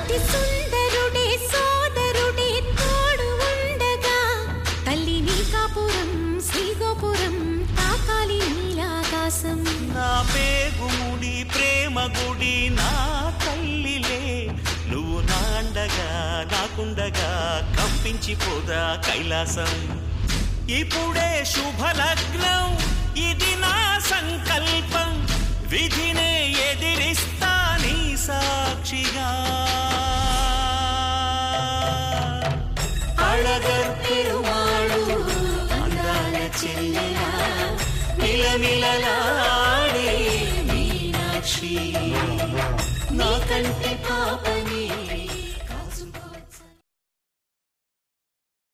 అతి సుందరుడే సోదరుడే తోడు ఉండగా తల్లి నీ కాపురం శ్రీగోపురం తాకాలి నీలాకాశం నా పేగుముడి ప్రేమ గుడి నా తల్లిలే నువ్వు నాండగా నాకుండగా కంపించిపోదా కైలాసం ఇప్పుడే శుభలగ్నం ఇది నా సంకల్పం విధినే ఎదిరిస్తా నీ సాక్షిగా అళగర్ పెరుమాళు అందాల చెల్లెలా మిలమిలలాడే మీనాక్షి నీ కంటి పాపని